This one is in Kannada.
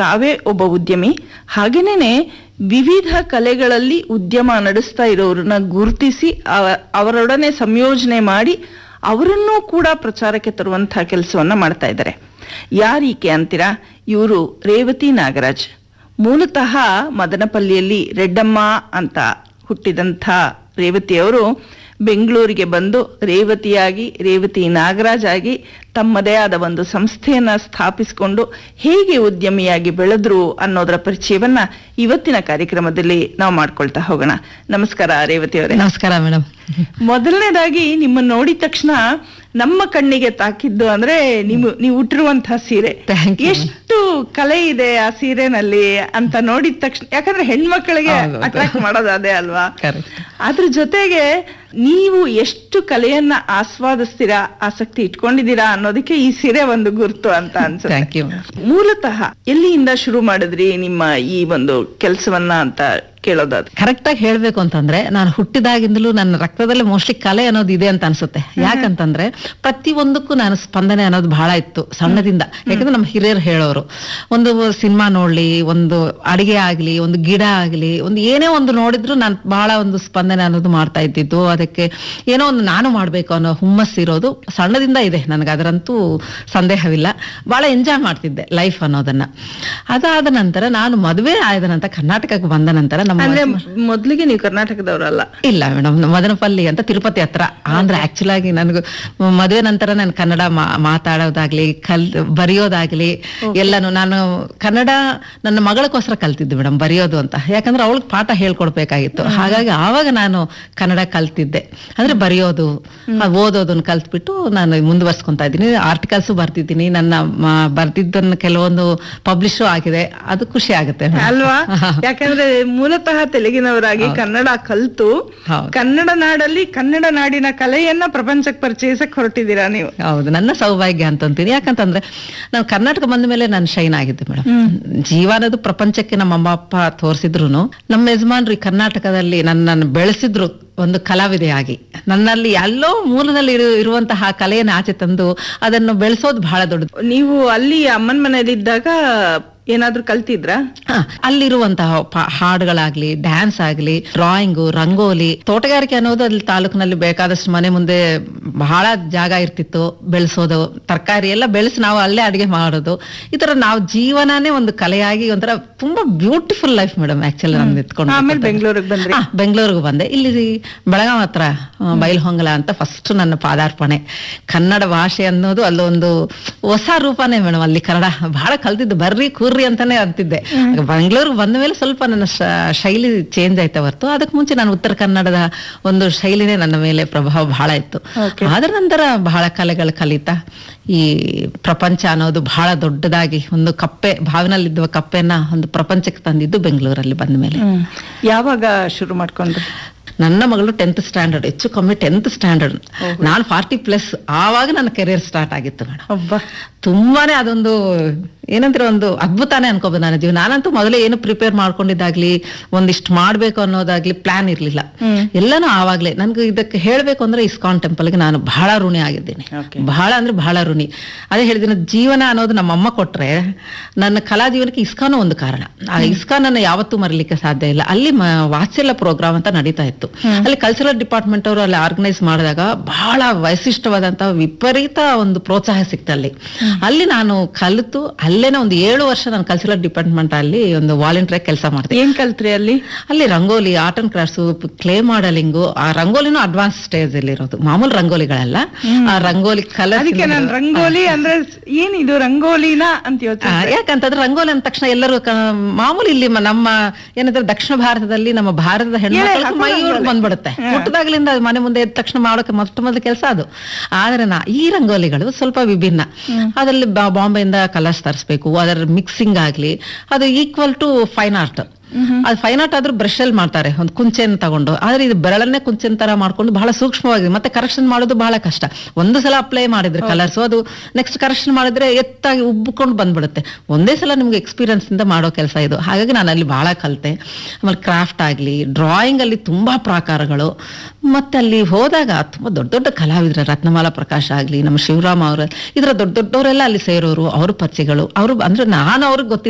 ತಾವೇ ಒಬ್ಬ ಉದ್ಯಮಿ ಹಾಗೇನೇನೆ ವಿವಿಧ ಕಲೆಗಳಲ್ಲಿ ಉದ್ಯಮ ನಡೆಸ್ತಾ ಇರೋರನ್ನ ಗುರುತಿಸಿ ಅವ- ಅವರೊಡನೆ ಸಂಯೋಜನೆ ಮಾಡಿ ಅವರನ್ನೂ ಕೂಡ ಪ್ರಚಾರಕ್ಕೆ ತರುವಂತಹ ಕೆಲಸವನ್ನ ಮಾಡ್ತಾ ಇದ್ದಾರೆ ಯಾರೀಕೆ ಅಂತೀರಾ ಇವರು ರೇವತಿ ನಾಗರಾಜ್ ಮೂಲತಃ ಮದನಪಲ್ಲಿಯಲ್ಲಿ ರೆಡ್ಡಮ್ಮ ಅಂತ ಹುಟ್ಟಿದಂಥ ರೇವತಿಯವರು ಬೆಂಗಳೂರಿಗೆ ಬಂದು ರೇವತಿಯಾಗಿ ರೇವತಿ ನಾಗರಾಜ್ ಆಗಿ ತಮ್ಮದೇ ಆದ ಒಂದು ಸಂಸ್ಥೆಯನ್ನ ಸ್ಥಾಪಿಸಿಕೊಂಡು ಹೇಗೆ ಉದ್ಯಮಿಯಾಗಿ ಬೆಳೆದ್ರು ಅನ್ನೋದರ ಪರಿಚಯವನ್ನ ಇವತ್ತಿನ ಕಾರ್ಯಕ್ರಮದಲ್ಲಿ ನಾವು ಮಾಡ್ಕೊಳ್ತಾ ಹೋಗೋಣ ನಮಸ್ಕಾರ ರೇವತಿ ಅವರೇ ನಮಸ್ಕಾರ ಮೇಡಮ್ ಮೊದಲನೇದಾಗಿ ನಿಮ್ಮನ್ನ ನೋಡಿದ ತಕ್ಷಣ ನಮ್ಮ ಕಣ್ಣಿಗೆ ತಾಕಿದ್ದು ಅಂದ್ರೆ ನೀವು ನೀವು ಉಟ್ಟಿರುವಂತಹ ಸೀರೆ Thank you. ಎಷ್ಟು ಕಲೆ ಇದೆ ಆ ಸೀರೆನಲ್ಲಿ ಅಂತ ನೋಡಿದ ತಕ್ಷಣ ಯಾಕಂದ್ರೆ ಹೆಣ್ಮಕ್ಳಿಗೆ ಹೌದು, ಹೌದು. ಅಟ್ರಾಕ್ಟ್ ಮಾಡೋದು ಅದೇ ಅಲ್ವಾ Correct. ಅದ್ರ ಜೊತೆಗೆ ನೀವು ಎಷ್ಟು ಕಲೆಯನ್ನ ಆಸ್ವಾದಿಸ್ತೀರಾ ಆಸಕ್ತಿ ಇಟ್ಕೊಂಡಿದ್ದೀರಾ ಅನ್ನೋದಕ್ಕೆ ಈ ಸೀರೆ ಒಂದು ಗುರ್ತು ಅಂತ ಅನ್ಸುತ್ತೆ ಥ್ಯಾಂಕ್ ಯು ಮೂಲತಃ ಎಲ್ಲಿಂದ ಶುರು ಮಾಡಿದ್ರಿ ನಿಮ್ಮ ಈ ಒಂದು ಕೆಲಸವನ್ನ ಅಂತ ಕೇಳೋದಾದ್ರೆ ಕರೆಕ್ಟ್ ಆಗಿ ಹೇಳ್ಬೇಕು ಅಂತಂದ್ರೆ ನಾನು ಹುಟ್ಟಿದಾಗಿಂದಲೂ ನನ್ನ ರಕ್ತದಲ್ಲಿ ಮೋಸ್ಟ್ಲಿ ಕಲೆ ಅನ್ನೋದು ಇದೆ ಅಂತ ಅನ್ಸುತ್ತೆ ಯಾಕಂತಂದ್ರೆ ಪ್ರತಿ ಒಂದಕ್ಕೂ ನಾನು ಸ್ಪಂದನೆ ಅನ್ನೋದು ಬಹಳ ಇತ್ತು ಸಣ್ಣದಿಂದ ಯಾಕಂದ್ರೆ ನಮ್ಮ ಹಿರಿಯರು ಹೇಳೋರು ಒಂದು ಸಿನಿಮಾ ನೋಡ್ಲಿ ಒಂದು ಅಡಿಗೆ ಆಗ್ಲಿ ಒಂದು ಗಿಡ ಆಗ್ಲಿ ಒಂದು ಏನೇ ಒಂದು ನೋಡಿದ್ರು ನಾನು ಬಹಳ ಒಂದು ಸ್ಪಂದನೆ ಅನ್ನೋದು ಮಾಡ್ತಾ ಇದ್ದಿದ್ದು ಅದಕ್ಕೆ ಏನೋ ಒಂದು ನಾನು ಮಾಡ್ಬೇಕು ಅನ್ನೋ ಹುಮ್ಮಸ್ ಇರೋದು ಸಣ್ಣದಿಂದ ಇದೆ ನನಗೆ ಅದರಂತೂ ಸಂದೇಹವಿಲ್ಲ ಬಹಳ ಎಂಜಾಯ್ ಮಾಡ್ತಿದ್ದೆ ಲೈಫ್ ಅನ್ನೋದನ್ನ ಅದಾದ ನಂತರ ನಾನು ಮದುವೆ ಆದ ನಂತರ ಕರ್ನಾಟಕಕ್ಕೆ ಬಂದ ನಂತರ ನಮ್ಮ ಅಂದ್ರೆ ಮೊದ್ಲಿಗೆ ನೀವು ಕರ್ನಾಟಕದವರಲ್ಲ ಇಲ್ಲ ಮೇಡಮ್ ಮದನಪಲ್ಲಿ ಅಂತ ತಿರುಪತಿ ಹತ್ರ ಆಂಧ್ರ ಆಕ್ಚುಲ್ ಆಗಿ ನನಗೆ ಮದುವೆ ನಂತರ ನಾನು ಕನ್ನಡ ಮಾ- ಮಾತಾಡೋದಾಗ್ಲಿ ಕಲ್ ಬರೆಯೋದಾಗ್ಲಿ ಎಲ್ಲಾನು ನಾನು ಕನ್ನಡ ನನ್ನ ಮಗಳಕ್ಕೋಸ್ಕರ ಕಲ್ತಿದ್ದೆ ಮೇಡಮ್ ಬರೆಯೋದು ಅಂತ ಯಾಕಂದ್ರೆ ಅವಳಿಗೆ ಪಾಠ ಹೇಳ್ಕೊಡ್ಬೇಕಾಗಿತ್ತು ಹಾಗಾಗಿ ಆವಾಗ ನಾನು ಕನ್ನಡ ಕಲ್ತಿದ್ದೆ ಅಂದ್ರೆ ಬರೆಯೋದು ಆ, ಓದೋದನ್ನ ಕಲ್ತ್ಬಿಟ್ಟು ನಾನು ಮುಂದುವರ್ಸ್ಕೊಂತಾ ಇದ್ದೀನಿ ಆರ್ಟಿಕಲ್ಸ್ ಬರ್ತಿದ್ದೀನಿ ನನ್ನ ಮ- ಬರ್ದಿದ್ದನ್ನ ಕೆಲವೊಂದು ಪಬ್ಲಿಷು ಆಗಿದೆ ಅದು ಖುಷಿ ಆಗುತ್ತೆ madam. ಅಲ್ವಾ ಯಾಕಂದ್ರೆ ಮೂಲತಃ ತೆಲುಗಿನವರಾಗಿ ಕನ್ನಡ ಕಲ್ತು ಹೌದು. ಕನ್ನಡ ನಾಡಲ್ಲಿ ಕನ್ನಡ ನಾಡಿನ ಕಲೆಯನ್ನ ಪ್ರಪಂಚಕ್ಕೆ ಪರಿಚಯಿಸಕ್ ಹೊರಟಿದ್ದೀರಾ ನೀವು ಹೌದು ನನ್ನ ಸೌಭಾಗ್ಯ ಅಂತಂತೀನಿ ಯಾಕಂತಂದ್ರೆ ನಾವು ಕರ್ನಾಟಕ ಬಂದ ಮೇಲೆ ನಾನು ಶೈನ್ ಆಗಿದ್ದೆ ಮೇಡಮ್ ಜೀವ ಅನ್ನೋದು ಪ್ರಪಂಚಕ್ಕೆ ನಮ್ಮ ಅಮ್ಮ ಅಪ್ಪ ತೋರಿಸಿದ್ರು ನಮ್ಮ ಯಜಮಾನ್ರು ಈ ಕರ್ನಾಟಕದಲ್ಲಿ ನನ್ನನ್ನು ಬೆಳೆಸಿದ್ರು ಒಂದು ಕಲಾವಿದೆಯಾಗಿ ನನ್ನಲ್ಲಿ ಎಲ್ಲೋ ಮೂಲದಲ್ಲಿ ಇರು- ಇರುವಂತಹ ಕಲೆಯನ್ನು ಆಚೆ ತಂದು ಅದನ್ನು ಬೆಳೆಸೋದು ಬಹಳ ದೊಡ್ಡದು ನೀವು ಅಲ್ಲಿ ಅಮ್ಮನ ಮನೆಯಲ್ಲಿದ್ದಾಗ ಏನಾದ್ರೂ ಕಲ್ತಿದ್ರಾ ಹ, ಅಲ್ಲಿರುವಂತಹ ಪ- ಹಾಡುಗಳಾಗ್ಲಿ ಡ್ಯಾನ್ಸ್ ಆಗ್ಲಿ ಡ್ರಾಯಿಂಗು ರಂಗೋಲಿ ತೋಟಗಾರಿಕೆ ಅನ್ನೋದು ಅಲ್ಲಿ ತಾಲೂಕಿನಲ್ಲಿ ಬೇಕಾದಷ್ಟು ಮನೆ ಮುಂದೆ ಬಹಳ ಜಾಗ ಇರ್ತಿತ್ತು ಬೆಳೆಸೋದು ತರಕಾರಿ ಎಲ್ಲ ಬೆಳೆಸಿ ನಾವು ಅಲ್ಲೇ ಅಡಿಗೆ ಮಾಡೋದು ಈ ತರ ನಾವು ಜೀವನನೇ ಒಂದು ಕಲೆಯಾಗಿ ಒಂಥರ ತುಂಬಾ ಬ್ಯೂಟಿಫುಲ್ ಲೈಫ್ ಮೇಡಮ್ ಆಕ್ಚುಲಿ ನಾನು ನಿಂತ್ಕೊಂಡು ಆಮೇಲೆ ಬೆಂಗಳೂರಿಗೆ ಬಂದ್ರಿ ಹಾ ಬೆಂಗಳೂರಿಗೆ ಬಂದೆ ಇಲ್ಲಿ ಬೆಳಗಾವ್ ಹತ್ರ ಆ, ಬೈಲ್ಹೊಂಗಲ ಅಂತ ಫಸ್ಟ್ ನನ್ನ ಪಾದಾರ್ಪಣೆ ಕನ್ನಡ ಭಾಷೆ ಅನ್ನೋದು ಅಲ್ಲೊಂದು ಹೊಸ ರೂಪನೇ ಮೇಡಮ್ ಅಲ್ಲಿ ಕನ್ನಡ ಬಹಳ ಕಲ್ತಿದ್ದು ಬರ್ರಿ ಕೂರ್ರಿ ಅಂತಾನೆ ಅಂತಿದ್ದೆ ಬೆಂಗಳೂರಿಗೆ ಬಂದ ಮೇಲೆ ಸ್ವಲ್ಪ ನನ್ನ ಶ- ಶೈಲಿ ಚೇಂಜ್ ಆಯ್ತಾ ಹೊರತು ಅದಕ್ಕೆ ಮುಂಚೆ ನಾನು ಉತ್ತರ ಕನ್ನಡದ ಒಂದು ಶೈಲಿನೇ ನನ್ನ ಮೇಲೆ ಪ್ರಭಾವ ಬಹಳ ಇತ್ತು Okay. ಅದರ ನಂತರ ಬಹಳ ಕಲೆಗಳು ಕಲಿತಾ ಈ ಪ್ರಪಂಚ ಅನ್ನೋದು ಬಹಳ ದೊಡ್ಡದಾಗಿ ಒಂದು ಕಪ್ಪೆ ಭಾವನಲ್ಲಿದ್ದ ಕಪ್ಪೆನ ಒಂದು ಪ್ರಪಂಚಕ್ಕೆ ತಂದಿದ್ದು ಬೆಂಗಳೂರಲ್ಲಿ ಬಂದ ಮೇಲೆ ಯಾವಾಗ ಶುರು ಮಾಡ್ಕೊಂಡ್ರಿ ನನ್ನ ಮಗಳು ಟೆಂತ್ ಸ್ಟ್ಯಾಂಡರ್ಡ್ ಹೆಚ್ಚು ಕಮ್ಮಿ ಟೆಂತ್ ಸ್ಟ್ಯಾಂಡರ್ಡ್ ನಾನು ಫಾರ್ಟಿ ಪ್ಲಸ್ ಆವಾಗ ನನ್ನ ಕೆರಿಯರ್ ಸ್ಟಾರ್ಟ್ ಆಗಿತ್ತು ಮೇಡಮ್ ಒಬ್ಬ ತುಂಬಾನೇ ಅದೊಂದು ಏನಂದ್ರೆ ಒಂದು ಅದ್ಭುತಾನೇ ಅನ್ಕೋಬಹುದು ನನ್ನ ಜೀವನ ನಾನಂತೂ ಮೊದಲೇ ಏನು ಪ್ರಿಪೇರ್ ಮಾಡ್ಕೊಂಡಿದ್ದಾಗ್ಲಿ ಒಂದಿಷ್ಟು ಮಾಡ್ಬೇಕು ಅನ್ನೋದಾಗ್ಲಿ ಪ್ಲಾನ್ ಇರ್ಲಿಲ್ಲ ಎಲ್ಲಾನು ಆವಾಗ್ಲೇ ನನ್ಗೆ ಇದಕ್ಕೆ ಹೇಳ್ಬೇಕು ಅಂದ್ರೆ ಇಸ್ಕಾನ್ ಟೆಂಪಲ್ಗೆ ನಾನು ಬಹಳ ಋಣಿ ಆಗಿದ್ದೇನೆ Okay. ಬಹಳ ಅಂದ್ರೆ ಬಹಳ ಋಣಿ ಅದೇ ಹೇಳಿದಿನ ಜೀವನ ಅನ್ನೋದು ನಮ್ಮ ಅಮ್ಮ ಕೊಟ್ರೆ ನನ್ನ ಕಲಾ ಜೀವನಕ್ಕೆ ಇಸ್ಕಾನು ಒಂದು ಕಾರಣ ಆ ಇಸ್ಕಾನ್ ಅನ್ನ ಯಾವತ್ತೂ ಮರಲಿಕ್ಕೆ ಸಾಧ್ಯ ಇಲ್ಲ ಅಲ್ಲಿ ಮ- ವಾತ್ಸಲ್ಯ ಪ್ರೋಗ್ರಾಮ್ ಅಂತ ನಡೀತಾ ಇತ್ತು ಅಲ್ಲಿ ಕಲ್ಚರಲ್ ಡಿಪಾರ್ಟ್ಮೆಂಟ್ ಅವರು ಅಲ್ಲಿ ಆರ್ಗನೈಸ್ ಮಾಡಿದಾಗ ಬಹಳ ವೈಶಿಷ್ಟವಾದಂತಹ ವಿಪರೀತ ಒಂದು ಪ್ರೋತ್ಸಾಹ ಸಿಕ್ತು ಅಲ್ಲಿ ಅಲ್ಲಿ ನಾನು ಕಲಿತು ಅಲ್ಲೇನೆ ಒಂದು ಏಳು ವರ್ಷ ನಾನು ಕಲ್ಚರಲ್ ಡಿಪಾರ್ಟ್ಮೆಂಟ್ ಅಲ್ಲಿ ಒಂದು ವಾಲಂಟಿಯರ್ ಕೆಲಸ ಮಾಡ್ತೀನಿ ಏನ್ ಕಲ್ತ್ರಿ ಅಲ್ಲಿ ಅಲ್ಲಿ rangoli art and crafts clay modelling ಆ ರಂಗೋಲಿನೂ ಅಡ್ವಾನ್ಸ್ ಸ್ಟೇಜ್ ಅಲ್ಲಿ ಇರೋದು ಮಾಮೂಲು ರಂಗೋಲಿಗಳಲ್ಲ ಆ ರಂಗೋಲಿ ಕಲರ್ ಅದಕ್ಕೆ ನಾನು ರಂಗೋಲಿ ಅಂದ್ರೆ ಏನಿದು ರಂಗೋಲಿನ ಅಂತ ಯೋಚನೆ ಯಾಕಂತಂದ್ರೆ ರಂಗೋಲಿ ಅಂದ ತಕ್ಷಣ ಎಲ್ಲರೂ ಕ- ಮಾಮೂಲಿ ಇಲ್ಲಿ ಮ- ನಮ್ಮ ಏನಂದ್ರೆ ದಕ್ಷಿಣ ಭಾರತದಲ್ಲಿ ನಮ್ಮ ಭಾರತದ ಹೆಣ್ಮಕ್ಳು ಮೈಯೂರ್ ಬಂದ್ಬಿಡುತ್ತೆ ಹುಟ್ಟದಾಗ್ಲಿಂದ ಅದು ಮನೆ ಮುಂದೆ ಎದ್ದ ತಕ್ಷಣ ಮಾಡೋಕೆ ಮೊಟ್ಟ ಮೊದಲ ಕೆಲಸ ಅದು ಆದ್ರೆ ನಾ ಈ ರಂಗೋಲಿಗಳು ಸ್ವಲ್ಪ ವಿಭಿನ್ನ ಅದರಲ್ಲಿ ಬಾ- ಬಾಂಬೆಯಿಂದ ಕಲರ್ಸ್ ತರಿಸ್ಬೇಕು ಅದರ ಮಿಕ್ಸಿಂಗ್ ಆಗ್ಲಿ ಅದು ಈಕ್ವಲ್ ಟು ಫೈನ್ ಆರ್ಟ್ ಅದು ಫೈನ್ ಆರ್ಟ್ ಆದ್ರೂ ಬ್ರಷ್ ಅಲ್ಲಿ ಮಾಡ್ತಾರೆ ಒಂದು ಕುಂಚೆನ್ ತಗೊಂಡು ಆದ್ರೆ ಇದು ಬೆರಳನ್ನೇ ಕುಂಚೆನ್ ತರ ಮಾಡ್ಕೊಂಡು ಬಹಳ ಸೂಕ್ಷ್ಮವಾಗಿ ಮತ್ತೆ ಕರೆಕ್ಷನ್ ಮಾಡೋದು ಬಹಳ ಕಷ್ಟ ಒಂದು ಸಲ ಅಪ್ಲೈ ಮಾಡಿದ್ರೆ ಕಲರ್ಸ್ ಅದು ನೆಕ್ಸ್ಟ್ ಕರೆಕ್ಷನ್ ಮಾಡಿದ್ರೆ ಎತ್ತಾಗಿ ಉಬ್ಬಿಕೊಂಡು ಬಂದ್ಬಿಡುತ್ತೆ ಒಂದೇ ಸಲ ನಿಮ್ಗೆ ಎಕ್ಸ್ಪೀರಿಯನ್ಸ್ ಇಂದ ಮಾಡೋ ಕೆಲಸ ಇದು ಹಾಗಾಗಿ ನಾನು ಅಲ್ಲಿ ಬಹಳ ಕಲಿತೆ ಆಮೇಲೆ ಕ್ರಾಫ್ಟ್ ಆಗ್ಲಿ ಡ್ರಾಯಿಂಗ್ ಅಲ್ಲಿ ತುಂಬಾ ಪ್ರಾಕಾರಗಳು ಮತ್ತೆ ಅಲ್ಲಿ ಹೋದಾಗ ತುಂಬಾ ದೊಡ್ಡ ದೊಡ್ಡ ಕಲಾವಿದ್ರ ರತ್ನಮಾಲಾ ಪ್ರಕಾಶ್ ಆಗ್ಲಿ ನಮ್ಮ ಶಿವರಾಮ್ ಅವರು ಇದರ ದೊಡ್ಡ ದೊಡ್ಡವರೆಲ್ಲ ಅಲ್ಲಿ ಸೇರೋರು ಅವ್ರ ಪರಿಚಯಗಳು ಅವರು ಅಂದ್ರೆ ನಾನು ಅವ್ರಿಗೆ ಗೊತ್ತಿಲ್ಲ